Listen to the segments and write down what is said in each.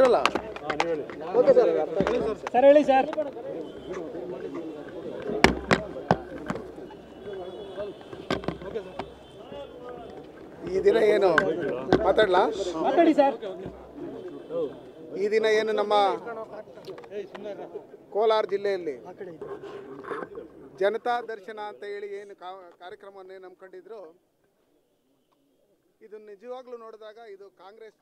ಕೇಳಲ್ಲ ಸರ್ ಹೇಳಿ ಸರ್ ಈ ದಿನ ಏನು ಮಾತಾಡ್ಲಾ ಮಾತಾಡಿ ಸರ್ ಈ ದಿನ ಏನು ನಮ್ಮ ಕೋಲಾರ ಜಿಲ್ಲೆಯಲ್ಲಿ ಜನತಾ ದರ್ಶನ ಅಂತ ಹೇಳಿ ಏನು ಕಾ- ಕಾರ್ಯಕ್ರಮವನ್ನು ಏನು ಹಮ್ಮಿಕೊಂಡಿದ್ರು ಇದು ನಿಜವಾಗ್ಲೂ ನೋಡಿದಾಗ ಇದು ಕಾಂಗ್ರೆಸ್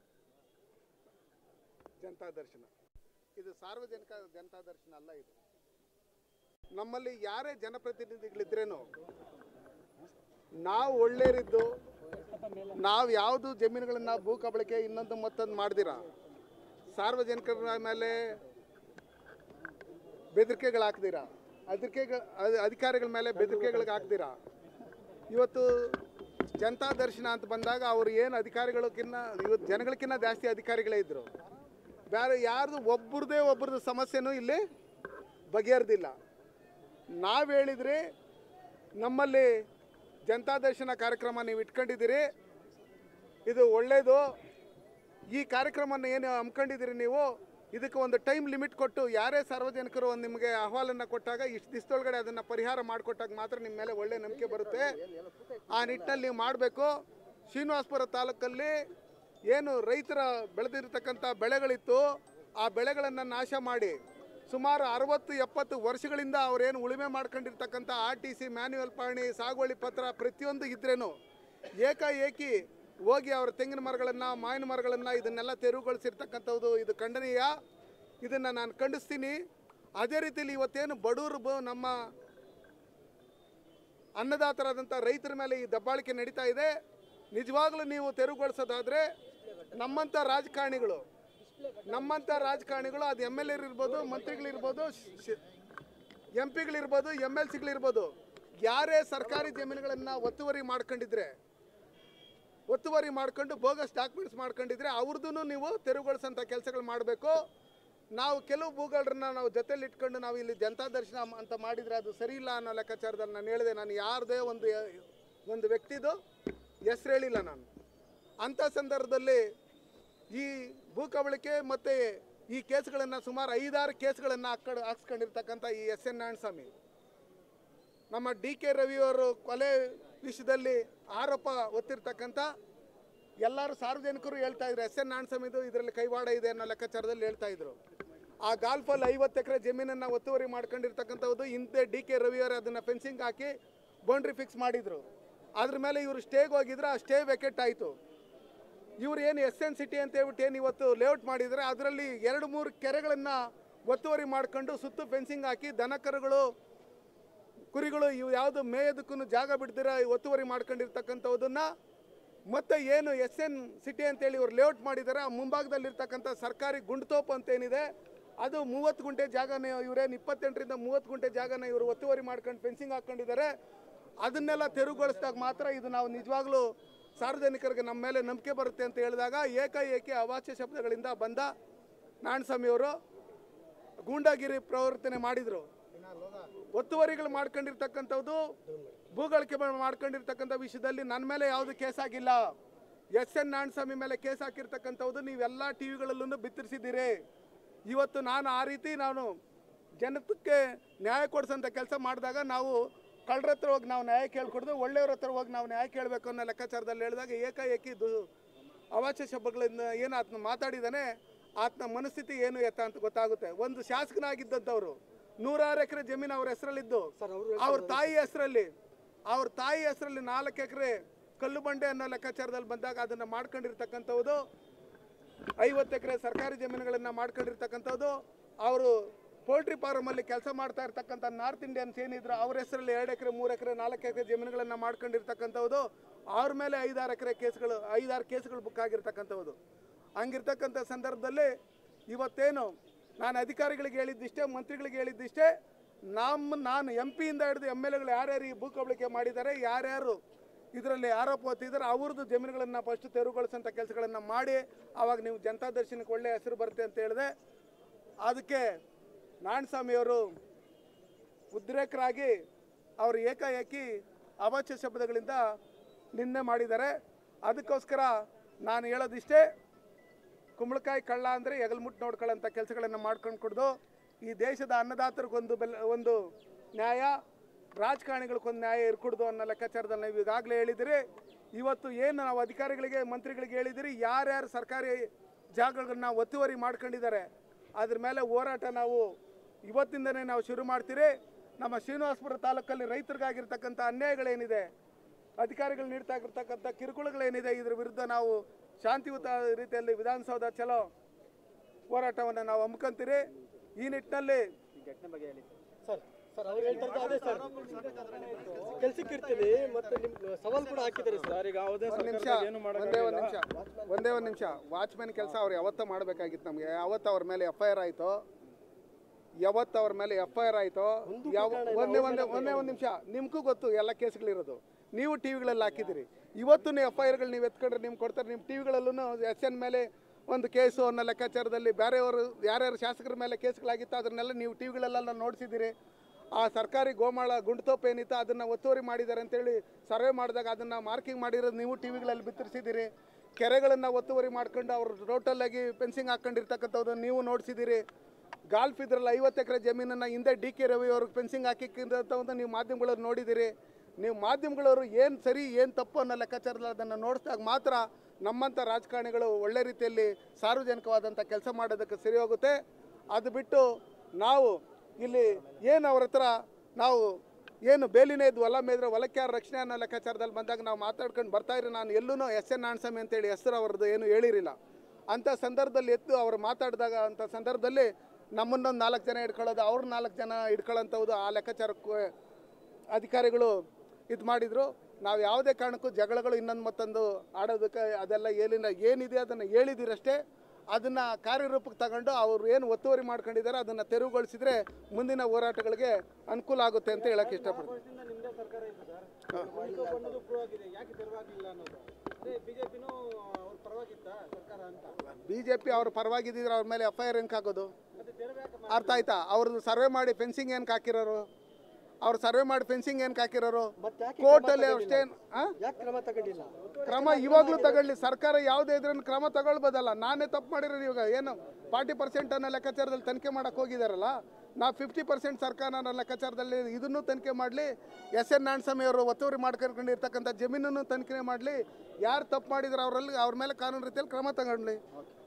ಜನತಾ ದರ್ಶನ ಇದು ಸಾರ್ವಜನಿಕ ಜನತಾ ದರ್ಶನ ಅಲ್ಲ ಇದು ನಮ್ಮಲ್ಲಿ ಯಾರೇ ಜನಪ್ರತಿನಿಧಿಗಳಿದ್ರೇನು ನಾವು ಒಳ್ಳೆಯರಿದ್ದು ನಾವು ಯಾವುದು ಜಮೀನುಗಳನ್ನ ಭೂ ಕಬಳಿಕೆ ಇನ್ನೊಂದು ಮತ್ತೊಂದು ಮಾಡ್ದಿರ ಸಾರ್ವಜನಿಕರ ಮೇಲೆ ಬೆದರಿಕೆಗಳು ಹಾಕ್ದಿರ ಅದರಿಕೆಗಳ ಅಧಿಕಾರಿಗಳ ಮೇಲೆ ಬೆದರಿಕೆಗಳಿಗೆ ಹಾಕ್ದಿರ ಇವತ್ತು ಜನತಾ ದರ್ಶನ ಅಂತ ಬಂದಾಗ ಅವ್ರು ಏನು ಅಧಿಕಾರಿಗಳಕ್ಕಿನ್ನ ಇವತ್ತು ಜನಗಳಕ್ಕಿಂತ ಜಾಸ್ತಿ ಅಧಿಕಾರಿಗಳೇ ಇದ್ದರು ಬೇರೆ ಯಾರ್ದು ಒಬ್ಬರದೇ ಒಬ್ರದ್ದು ಸಮಸ್ಯೆನೂ ಇಲ್ಲಿ ಬಗೆಹರ್ದಿಲ್ಲ ನಾವು ಹೇಳಿದ್ರೆ ನಮ್ಮಲ್ಲಿ ಜನತಾ ದರ್ಶನ ಕಾರ್ಯಕ್ರಮ ನೀವು ಇಟ್ಕೊಂಡಿದ್ದೀರಿ ಇದು ಒಳ್ಳೆಯದು ಈ ಕಾರ್ಯಕ್ರಮವನ್ನು ಏನು ಹಮ್ಮಿಕೊಂಡಿದ್ದೀರಿ ನೀವು ಇದಕ್ಕೆ ಒಂದು ಟೈಮ್ ಲಿಮಿಟ್ ಕೊಟ್ಟು ಯಾರೇ ಸಾರ್ವಜನಿಕರು ಒಂದು ನಿಮಗೆ ಅಹವಾಲನ್ನು ಕೊಟ್ಟಾಗ ಇಷ್ಟು ದಿವಸದೊಳಗಡೆ ಅದನ್ನು ಪರಿಹಾರ ಮಾಡಿಕೊಟ್ಟಾಗ ಮಾತ್ರ ನಿಮ್ಮ ಮೇಲೆ ಒಳ್ಳೆ ನಂಬಿಕೆ ಬರುತ್ತೆ ಆ ನಿಟ್ಟಿನಲ್ಲಿ ನೀವು ಮಾಡಬೇಕು ಶ್ರೀನಿವಾಸಪುರ ತಾಲೂಕಲ್ಲಿ ಏನು ರೈತರ ಬೆಳೆದಿರ್ತಕ್ಕಂಥ ಬೆಳೆಗಳಿತ್ತು ಆ ಬೆಳೆಗಳನ್ನು ನಾಶ ಮಾಡಿ ಸುಮಾರು ಅರವತ್ತು ಎಪ್ಪತ್ತು ವರ್ಷಗಳಿಂದ ಅವರೇನು ಉಳುಮೆ ಮಾಡ್ಕೊಂಡಿರ್ತಕ್ಕಂಥ ಆರ್ ಟಿ ಸಿ ಮ್ಯಾನ್ಯುವಲ್ ಪಾಣಿ ಸಾಗುವಳಿ ಪತ್ರ ಪ್ರತಿಯೊಂದು ಇದ್ರೇನು ಏಕಾಏಕಿ ಹೋಗಿ ಅವರ ತೆಂಗಿನ ಮರಗಳನ್ನು ಮಾವಿನ ಮರಗಳನ್ನು ಇದನ್ನೆಲ್ಲ ತೆರವುಗೊಳಿಸಿರ್ತಕ್ಕಂಥದ್ದು ಇದು ಖಂಡನೀಯ ಇದನ್ನು ನಾನು ಖಂಡಿಸ್ತೀನಿ ಅದೇ ರೀತಿಯಲ್ಲಿ ಇವತ್ತೇನು ಬಡವರು ಬ ನಮ್ಮ ಅನ್ನದಾತರಾದಂಥ ರೈತರ ಮೇಲೆ ಈ ದಬ್ಬಾಳಿಕೆ ನಡೀತಾ ಇದೆ ನಿಜವಾಗ್ಲೂ ನೀವು ತೆರವುಗೊಳಿಸೋದಾದರೆ ನಮ್ಮಂಥ ರಾಜಕಾರಣಿಗಳು ನಮ್ಮಂಥ ರಾಜಕಾರಣಿಗಳು ಅದು ಎಮ್ ಎಲ್ ಇರ್ಬೋದು ಮಂತ್ರಿಗಳಿರ್ಬೋದು ಎಂ ಪಿಗಳಿರ್ಬೋದು ಎಮ್ ಎಲ್ ಸಿಗಳಿರ್ಬೋದು ಯಾರೇ ಸರ್ಕಾರಿ ಜಮೀನುಗಳನ್ನು ಒತ್ತುವರಿ ಮಾಡ್ಕೊಂಡಿದ್ರೆ ಒತ್ತುವರಿ ಮಾಡ್ಕೊಂಡು ಬೋಗಸ್ ಡಾಕ್ಯುಮೆಂಟ್ಸ್ ಮಾಡ್ಕೊಂಡಿದ್ರೆ ಅವ್ರದ್ದು ನೀವು ತೆರವುಗೊಳಿಸೋಂಥ ಕೆಲಸಗಳು ಮಾಡಬೇಕು ನಾವು ಕೆಲವು ಭೂಗಳನ್ನ ನಾವು ಜೊತೆಲಿ ಇಟ್ಕೊಂಡು ನಾವು ಇಲ್ಲಿ ಜನತಾ ದರ್ಶನ ಅಂತ ಮಾಡಿದರೆ ಅದು ಸರಿ ಇಲ್ಲ ಅನ್ನೋ ಲೆಕ್ಕಾಚಾರದಲ್ಲಿ ನಾನು ಹೇಳಿದೆ ನಾನು ಯಾರದೇ ಒಂದು ಒಂದು ವ್ಯಕ್ತಿದು ಹೆಸ್ರು ಹೇಳಿಲ್ಲ ನಾನು ಅಂಥ ಸಂದರ್ಭದಲ್ಲಿ ಈ ಭೂ ಕಬಳಿಕೆ ಮತ್ತು ಈ ಕೇಸ್ಗಳನ್ನು ಸುಮಾರು ಐದಾರು ಕೇಸ್ಗಳನ್ನು ಹಾಕ್ಕೊಂಡು ಹಾಕ್ಸ್ಕೊಂಡಿರ್ತಕ್ಕಂಥ ಈ ಎಸ್ ಎನ್ ನಾರಾಯಣಸ್ವಾಮಿ ನಮ್ಮ ಡಿ ಕೆ ರವಿಯವರು ಕೊಲೆ ವಿಷಯದಲ್ಲಿ ಆರೋಪ ಹೊತ್ತಿರ್ತಕ್ಕಂಥ ಎಲ್ಲರೂ ಸಾರ್ವಜನಿಕರು ಹೇಳ್ತಾ ಇದ್ರು ಎಸ್ ಎನ್ ನಾರಾಯಣಸ್ವಾಮಿದು ಇದರಲ್ಲಿ ಕೈವಾಡ ಇದೆ ಅನ್ನೋ ಲೆಕ್ಕಾಚಾರದಲ್ಲಿ ಹೇಳ್ತಾ ಇದ್ರು ಆ ಗಾಲ್ಫಲ್ಲಿ ಐವತ್ತು ಎಕರೆ ಜಮೀನನ್ನು ಒತ್ತುವರಿ ಮಾಡ್ಕೊಂಡಿರ್ತಕ್ಕಂಥದ್ದು ಹಿಂದೆ ಡಿ ಕೆ ರವಿಯವರು ಅದನ್ನು ಫೆನ್ಸಿಂಗ್ ಹಾಕಿ ಬೌಂಡ್ರಿ ಫಿಕ್ಸ್ ಮಾಡಿದರು ಅದ್ರ ಮೇಲೆ ಇವರು ಸ್ಟೇಗೆ ಹೋಗಿದ್ರು ಆ ಸ್ಟೇ ವೆಕೆಟ್ ಆಯಿತು ಇವ್ರು ಏನು ಎಸ್ ಎನ್ ಸಿಟಿ ಅಂತ ಹೇಳ್ಬಿಟ್ಟು ಏನು ಇವತ್ತು ಲೇಔಟ್ ಮಾಡಿದರೆ ಅದರಲ್ಲಿ ಎರಡು ಮೂರು ಕೆರೆಗಳನ್ನು ಒತ್ತುವರಿ ಮಾಡ್ಕೊಂಡು ಸುತ್ತು ಫೆನ್ಸಿಂಗ್ ಹಾಕಿ ದನ ಕರುಗಳು ಕುರಿಗಳು ಇವು ಯಾವುದು ಮೇಯೋದಕ್ಕೂ ಜಾಗ ಬಿಡ್ದಿರ ಒತ್ತುವರಿ ಮಾಡ್ಕೊಂಡಿರ್ತಕ್ಕಂಥದ್ದನ್ನ ಮತ್ತೆ ಏನು ಎಸ್ ಎನ್ ಸಿಟಿ ಅಂತೇಳಿ ಇವ್ರು ಲೇಔಟ್ ಮಾಡಿದ್ದಾರೆ ಆ ಮುಂಭಾಗದಲ್ಲಿರ್ತಕ್ಕಂಥ ಸರ್ಕಾರಿ ಗುಂಡ್ತೋಪ್ ಅಂತ ಏನಿದೆ ಅದು ಮೂವತ್ತು ಗುಂಟೆ ಜಾಗನ ಇವರೇನು ಇಪ್ಪತ್ತೆಂಟರಿಂದ ಮೂವತ್ತು ಗುಂಟೆ ಜಾಗನ ಇವರು ಒತ್ತುವರಿ ಮಾಡ್ಕೊಂಡು ಫೆನ್ಸಿಂಗ್ ಹಾಕ್ಕೊಂಡಿದ್ದಾರೆ ಅದನ್ನೆಲ್ಲ ತೆರವುಗೊಳಿಸಿದಾಗ ಮಾತ್ರ ಇದು ನಾವು ನಿಜವಾಗ್ಲೂ ಸಾರ್ವಜನಿಕರಿಗೆ ನಮ್ಮ ಮೇಲೆ ನಂಬಿಕೆ ಬರುತ್ತೆ ಅಂತ ಹೇಳಿದಾಗ ಏಕಾಏಕಿ ಅವಾಚ್ಯ ಶಬ್ದಗಳಿಂದ ಬಂದ ನಾರಾಯಣಸ್ವಾಮಿಯವರು ಗೂಂಡಾಗಿರಿ ಪ್ರವರ್ತನೆ ಮಾಡಿದರು ಒತ್ತುವರಿಗಳು ಮಾಡ್ಕೊಂಡಿರ್ತಕ್ಕಂಥದ್ದು ಭೂಗಳಿಕೆ ಮಾಡ್ಕೊಂಡಿರ್ತಕ್ಕಂಥ ವಿಷಯದಲ್ಲಿ ನನ್ನ ಮೇಲೆ ಯಾವುದು ಕೇಸ್ ಆಗಿಲ್ಲ ಎಸ್ ಎನ್ ನಾರಾಯಣಸ್ವಾಮಿ ಮೇಲೆ ಕೇಸ್ ಹಾಕಿರ್ತಕ್ಕಂಥದ್ದು ನೀವೆಲ್ಲ ಟಿ ವಿಗಳಲ್ಲೂ ಬಿತ್ತರಿಸಿದ್ದೀರಿ ಇವತ್ತು ನಾನು ಆ ರೀತಿ ನಾನು ಜನಕ್ಕೆ ನ್ಯಾಯ ಕೊಡಿಸೋಂಥ ಕೆಲಸ ಮಾಡಿದಾಗ ನಾವು ಕಳ್ಳರ ಹತ್ರ ಹೋಗಿ ನಾವು ನ್ಯಾಯ ಕೇಳ್ಕೊಡ್ದು ಒಳ್ಳೆಯವ್ರ ಹತ್ರ ಹೋಗಿ ನಾವು ನ್ಯಾಯ ಕೇಳಬೇಕು ಅನ್ನೋ ಲೆಕ್ಕಾಚಾರದಲ್ಲಿ ಹೇಳಿದಾಗ ಏಕಾಏಕಿ ದು ಅವಾಚ್ಯ ಶಬ್ದಗಳಿಂದ ಏನು ಆತನ ಮಾತಾಡಿದಾನೆ ಆತನ ಮನಸ್ಥಿತಿ ಏನು ಎತ್ತ ಅಂತ ಗೊತ್ತಾಗುತ್ತೆ ಒಂದು ಶಾಸಕನಾಗಿದ್ದಂಥವ್ರು ನೂರಾರು ಎಕರೆ ಜಮೀನು ಅವ್ರ ಹೆಸರಲ್ಲಿದ್ದು ಅವ್ರ ತಾಯಿ ಹೆಸರಲ್ಲಿ ಅವ್ರ ತಾಯಿ ಹೆಸರಲ್ಲಿ ನಾಲ್ಕು ಎಕರೆ ಕಲ್ಲು ಬಂಡೆ ಅನ್ನೋ ಲೆಕ್ಕಾಚಾರದಲ್ಲಿ ಬಂದಾಗ ಅದನ್ನು ಮಾಡ್ಕೊಂಡಿರ್ತಕ್ಕಂಥದ್ದು ಐವತ್ತು ಎಕರೆ ಸರ್ಕಾರಿ ಜಮೀನುಗಳನ್ನು ಮಾಡ್ಕೊಂಡಿರ್ತಕ್ಕಂಥದ್ದು ಅವರು ಪೋಲ್ಟ್ರಿ ಫಾರ್ಮಲ್ಲಿ ಕೆಲಸ ಮಾಡ್ತಾ ಇರ್ತಕ್ಕಂಥ ನಾರ್ತ್ ಇಂಡಿಯನ್ಸ್ ಏನಿದ್ರು ಅವ್ರ ಹೆಸರಲ್ಲಿ ಎರಡು ಎಕರೆ ಮೂರು ಎಕರೆ ನಾಲ್ಕು ಎಕರೆ ಜಮೀನುಗಳನ್ನು ಮಾಡ್ಕೊಂಡಿರ್ತಕ್ಕಂಥದ್ದು ಅವ್ರ ಮೇಲೆ ಐದಾರು ಎಕರೆ ಕೇಸ್ಗಳು ಐದಾರು ಕೇಸ್ಗಳು ಬುಕ್ ಆಗಿರ್ತಕ್ಕಂಥದ್ದು ಹಂಗಿರ್ತಕ್ಕಂಥ ಸಂದರ್ಭದಲ್ಲಿ ಇವತ್ತೇನು ನಾನು ಅಧಿಕಾರಿಗಳಿಗೆ ಹೇಳಿದ್ದಿಷ್ಟೇ ಮಂತ್ರಿಗಳಿಗೆ ಹೇಳಿದ್ದಿಷ್ಟೇ ನಮ್ಮ ನಾನು ಎಂ ಪಿಯಿಂದ ಹಿಡಿದು ಎಮ್ ಎಲ್ ಎಗಳು ಯಾರ್ಯಾರು ಈ ಭೂ ಕಬಳಿಕೆ ಮಾಡಿದ್ದಾರೆ ಯಾರ್ಯಾರು ಇದರಲ್ಲಿ ಆರೋಪ ಹೊತ್ತಿದ್ದಾರೆ ಅವ್ರದ್ದು ಜಮೀನುಗಳನ್ನು ಫಸ್ಟ್ ತೆರವುಗೊಳಿಸೋಂಥ ಕೆಲಸಗಳನ್ನು ಮಾಡಿ ಆವಾಗ ನೀವು ಜನತಾ ದರ್ಶನಕ್ಕೆ ಒಳ್ಳೆಯ ಹೆಸರು ಬರುತ್ತೆ ಅಂತ ಹೇಳಿದೆ ಅದಕ್ಕೆ ನಾರಾಯಣಸ್ವಾಮಿಯವರು ಉದ್ರೇಕರಾಗಿ ಅವರು ಏಕಾಏಕಿ ಅವಾಚ್ಯ ಶಬ್ದಗಳಿಂದ ನಿನ್ನೆ ಮಾಡಿದ್ದಾರೆ ಅದಕ್ಕೋಸ್ಕರ ನಾನು ಹೇಳೋದಿಷ್ಟೇ ಕುಂಬಳಕಾಯಿ ಕಳ್ಳ ಅಂದರೆ ಎಗಲ್ಮುಟ್ಟು ನೋಡ್ಕೊಳ್ಳೋಂಥ ಕೆಲಸಗಳನ್ನು ಮಾಡ್ಕೊಂಡು ಕುಡ್ದು ಈ ದೇಶದ ಅನ್ನದಾತರಿಗೊಂದು ಬೆಲೆ ಒಂದು ನ್ಯಾಯ ರಾಜಕಾರಣಿಗಳಿಗೊಂದು ನ್ಯಾಯ ಇರ್ಕೂಡ್ದು ಅನ್ನೋ ಲೆಕ್ಕಾಚಾರದಲ್ಲಿ ನೀವು ಈಗಾಗಲೇ ಹೇಳಿದಿರಿ ಇವತ್ತು ಏನು ನಾವು ಅಧಿಕಾರಿಗಳಿಗೆ ಮಂತ್ರಿಗಳಿಗೆ ಹೇಳಿದಿರಿ ಯಾರ್ಯಾರು ಸರ್ಕಾರಿ ಜಾಗಗಳನ್ನ ಒತ್ತುವರಿ ಮಾಡ್ಕೊಂಡಿದ್ದಾರೆ ಅದ್ರ ಮೇಲೆ ಹೋರಾಟ ನಾವು ಇವತ್ತಿಂದನೇ ನಾವು ಶುರು ಮಾಡ್ತೀರಿ ನಮ್ಮ ಶ್ರೀನಿವಾಸಪುರ ತಾಲೂಕಲ್ಲಿ ರೈತರಿಗಾಗಿರ್ತಕ್ಕಂಥ ಅನ್ಯಾಯಗಳೇನಿದೆ ಅಧಿಕಾರಿಗಳು ನೀಡ್ತಾ ಇರ್ತಕ್ಕಂಥ ಕಿರುಕುಳಗಳೇನಿದೆ ಇದ್ರ ವಿರುದ್ಧ ನಾವು ಶಾಂತಿಯುತ ರೀತಿಯಲ್ಲಿ ವಿಧಾನಸೌಧ ಚಲೋ ಹೋರಾಟವನ್ನು ನಾವು ಹಮ್ಮಿಕೊಂತೀರಿ ಈ ನಿಟ್ಟಿನಲ್ಲಿ ಸರ್ ಸರ್ ಅವ್ರು ಹೇಳ್ತಾ ಇರೋದು ಅದೇ ಸರ್ ಕೆಲ್ಸಕ್ಕೆ ಇರ್ತೀವಿ ಮತ್ತೆ ನಿಮ್ ಸವಾಲ್ ಕೂಡ ಹಾಕಿದ್ದಾರೆ ಸರ್ ಈಗ ಯಾವುದೇ ಒಂದು ನಿಮಿಷ ಸರ್ಕಾರ ಏನು ಒಂದೇ ಒಂದು ನಿಮಿಷ ಒಂದೇ ಒಂದು ನಿಮಿಷ ವಾಚ್ಮ್ಯಾನ್ ಕೆಲಸ ಅವ್ರು ಯಾವತ್ತೂ ಮಾಡಬೇಕಾಗಿತ್ತು ನಮಗೆ ಯಾವತ್ತು ಅವ್ರ ಮೇಲೆ ಎಫ್ ಐ ಆರ್ ಆಯಿತು ಯಾವತ್ತು ಅವ್ರ ಮೇಲೆ ಎಫ್ ಐ ಆರ್ ಆಯಿತು ಯಾವ ಒಂದೇ ಒಂದೇ ಒಂದೇ ಒಂದು ನಿಮಿಷ ನಿಮಗೂ ಗೊತ್ತು ಎಲ್ಲ ಕೇಸ್ಗಳಿರೋದು ನೀವು ಟಿ ವಿಗಳಲ್ಲಿ ಹಾಕಿದ್ದೀರಿ ಇವತ್ತು ನೀವು ಎಫ್ ಐ ಆರ್ಗಳು ನೀವು ಎತ್ಕೊಂಡ್ರೆ ನಿಮ್ಗೆ ಕೊಡ್ತಾರೆ ನಿಮ್ಮ ಟಿ ವಿಗಳಲ್ಲೂ ಎಸ್ ಎನ್ ಮೇಲೆ ಒಂದು ಕೇಸು ಅನ್ನೋ ಲೆಕ್ಕಾಚಾರದಲ್ಲಿ ಬೇರೆಯವರು ಯಾರ್ಯಾರು ಶಾಸಕರ ಮೇಲೆ ಕೇಸ್ಗಳಾಗಿತ್ತು ಅದನ್ನೆಲ್ಲ ನೀವು ಟಿ ವಿಗಳಲ್ಲೆಲ್ಲ ನೋಡಿಸಿದ್ದೀರಿ ಆ ಸರ್ಕಾರಿ ಗೋಮಾಳ ಗುಂಡ್ತೋಪ್ ಏನಿತ್ತು ಅದನ್ನು ಒತ್ತುವರಿ ಮಾಡಿದ್ದಾರೆ ಅಂತೇಳಿ ಸರ್ವೆ ಮಾಡಿದಾಗ ಅದನ್ನು ಮಾರ್ಕಿಂಗ್ ಮಾಡಿರೋದು ನೀವು ಟಿ ವಿಗಳಲ್ಲಿ ಬಿತ್ತರಿಸಿದ್ದೀರಿ ಕೆರೆಗಳನ್ನು ಒತ್ತುವರಿ ಮಾಡ್ಕೊಂಡು ಅವ್ರು ಟೋಟಲಾಗಿ ಫೆನ್ಸಿಂಗ್ ಹಾಕ್ಕೊಂಡಿರ್ತಕ್ಕಂಥದ್ದು ನೀವು ನೋಡಿಸಿದ್ದೀರಿ ಗಾಲ್ಫ್ ಇದ್ರಲ್ಲಿ ಐವತ್ತು ಎಕರೆ ಜಮೀನನ್ನು ಹಿಂದೆ ಡಿ ಕೆ ರವಿ ಅವ್ರಿಗೆ ಫೆನ್ಸಿಂಗ್ ಹಾಕಿಕ್ಕಿಂತವಂತ ನೀವು ಮಾಧ್ಯಮಗಳವ್ರು ನೋಡಿದ್ದೀರಿ ನೀವು ಮಾಧ್ಯಮಗಳವರು ಏನು ಸರಿ ಏನು ತಪ್ಪು ಅನ್ನೋ ಲೆಕ್ಕಾಚಾರದಲ್ಲಿ ಅದನ್ನು ನೋಡಿಸಿದಾಗ ಮಾತ್ರ ನಮ್ಮಂಥ ರಾಜಕಾರಣಿಗಳು ಒಳ್ಳೆ ರೀತಿಯಲ್ಲಿ ಸಾರ್ವಜನಿಕವಾದಂಥ ಕೆಲಸ ಮಾಡೋದಕ್ಕೆ ಸರಿ ಹೋಗುತ್ತೆ ಅದು ಬಿಟ್ಟು ನಾವು ಇಲ್ಲಿ ಏನು ಅವ್ರ ಹತ್ರ ನಾವು ಏನು ಬೇಲಿನೇ ಇದ್ದು ಹೊಲ ಮೇದ್ರೆ ಹೊಲಕ್ಕೆ ಯಾರು ರಕ್ಷಣೆ ಅನ್ನೋ ಲೆಕ್ಕಾಚಾರದಲ್ಲಿ ಬಂದಾಗ ನಾವು ಮಾತಾಡ್ಕೊಂಡು ಬರ್ತಾ ಇರಿ ನಾನು ಎಲ್ಲೂ ಎಸ್ ಎನ್ ನಾಣಸ್ವಾಮಿ ಅಂತೇಳಿ ಹೆಸರು ಅವ್ರದ್ದು ಏನು ಹೇಳಿರಿಲ್ಲ ಅಂಥ ಸಂದರ್ಭದಲ್ಲಿ ಎದ್ದು ಅವರು ಮಾತಾಡಿದಾಗ ಅಂಥ ಸಂದರ್ಭದಲ್ಲಿ ನಮ್ಮನ್ನೊಂದು ನಾಲ್ಕು ಜನ ಇಟ್ಕೊಳ್ಳೋದು ಅವ್ರ ನಾಲ್ಕು ಜನ ಇಟ್ಕೊಳ್ಳೋಂಥದ್ದು ಆ ಲೆಕ್ಕಾಚಾರಕ್ಕೆ ಅಧಿಕಾರಿಗಳು ಇದು ಮಾಡಿದರು ನಾವು ಯಾವುದೇ ಕಾರಣಕ್ಕೂ ಜಗಳಗಳು ಇನ್ನೊಂದು ಮತ್ತೊಂದು ಆಡೋದಕ್ಕೆ ಅದೆಲ್ಲ ಏನಿಲ್ಲ ಏನಿದೆ ಅದನ್ನು ಹೇಳಿದಿರಷ್ಟೇ ಅದನ್ನು ಕಾರ್ಯರೂಪಕ್ಕೆ ತಗೊಂಡು ಅವರು ಏನು ಒತ್ತುವರಿ ಮಾಡ್ಕೊಂಡಿದ್ದಾರೆ ಅದನ್ನು ತೆರವುಗೊಳಿಸಿದ್ರೆ ಮುಂದಿನ ಹೋರಾಟಗಳಿಗೆ ಅನುಕೂಲ ಆಗುತ್ತೆ ಅಂತ ಹೇಳಕ್ಕೆ ಇಷ್ಟಪಡ್ತೀನಿ ನಿಮ್ಮದೇ ಸರ್ಕಾರ ಇದೆ ಸರ್ ಅನ್ನೋದು ಪ್ರೂವ್ ಆಗಿದೆ ಯಾಕೆ ತೆರವಾಗಿಲ್ಲ ಅನ್ನೋದು ಅದೇ ಬಿಜೆಪಿನೂ ಅವ್ರ ಪರವಾಗಿತ್ತ ಸರ್ಕಾರ ಅಂತ ಬಿ ಜೆ ಪಿ ಅವ್ರ ಪರವಾಗಿದ್ದಿದ್ರೆ ಅವ್ರ ಮೇಲೆ ಎಫ್ ಐ ಆರ್ ಏನಕ್ಕೆ ಹಾಕೋದು ಮತ್ತೆ ತೆರವು ಯಾಕೆ ಅರ್ಥ ಆಯ್ತಾ ಅವ್ರದ್ದು ಸರ್ವೆ ಮಾಡಿ ಫೆನ್ಸಿಂಗ್ ಏನಕ್ಕೆ ಹಾಕಿರೋರು ಅವ್ರು ಸರ್ವೆ ಮಾಡಿ ಫೆನ್ಸಿಂಗ್ ಏನಕ್ಕೆ ಹಾಕಿರೋರು ಮತ್ತೆ ಯಾಕೆ ಕೋರ್ಟಲ್ಲಿ ಅಷ್ಟೇ ಹಾಂ ಯಾಕೆ ಕ್ರಮ ತಗೊಂಡಿಲ್ಲ ಕ್ರಮ ಇವಾಗಲೂ ತಗೊಳ್ಳಿ ಸರ್ಕಾರ ಯಾವುದೇ ಇದ್ರೂ ಕ್ರಮ ತಗೊಳ್ಬೋದಲ್ಲ ನಾನೇ ತಪ್ಪು ಮಾಡಿರೋದು ಇವಾಗ ಏನು ಫಾರ್ಟಿ ಪರ್ಸೆಂಟ್ ಅನ್ನೋ ಲೆಕ್ಕಾಚಾರದಲ್ಲಿ ತನಿಖೆ ಮಾಡಕ್ಕೆ ಹೋಗಿದಾರಲ್ಲ ನಾವು ಫಿಫ್ಟಿ ಪರ್ಸೆಂಟ್ ಸರ್ಕಾರ ಅನ್ನೋ ಲೆಕ್ಕಾಚಾರದಲ್ಲಿ ಇದನ್ನು ತನಿಖೆ ಮಾಡಲಿ ಎಸ್ ಎನ್ ನಾರಾಯಣಸ್ವಾಮಿ ಅವರು ಒತ್ತುವರಿ ಮಾಡ್ಕೊಂಡಿರ್ತಕ್ಕಂಥ ಜಮೀನನ್ನು ತನಿಖೆ ಮಾಡಲಿ ಯಾರು ತಪ್ಪು ಮಾಡಿದ್ರು ಅವರಲ್ಲಿ ಅವ್ರ ಮೇಲೆ ಕಾನೂನು ರೀತಿಯಲ್ಲಿ ಕ್ರಮ ತಗೊಳ್ಳಿ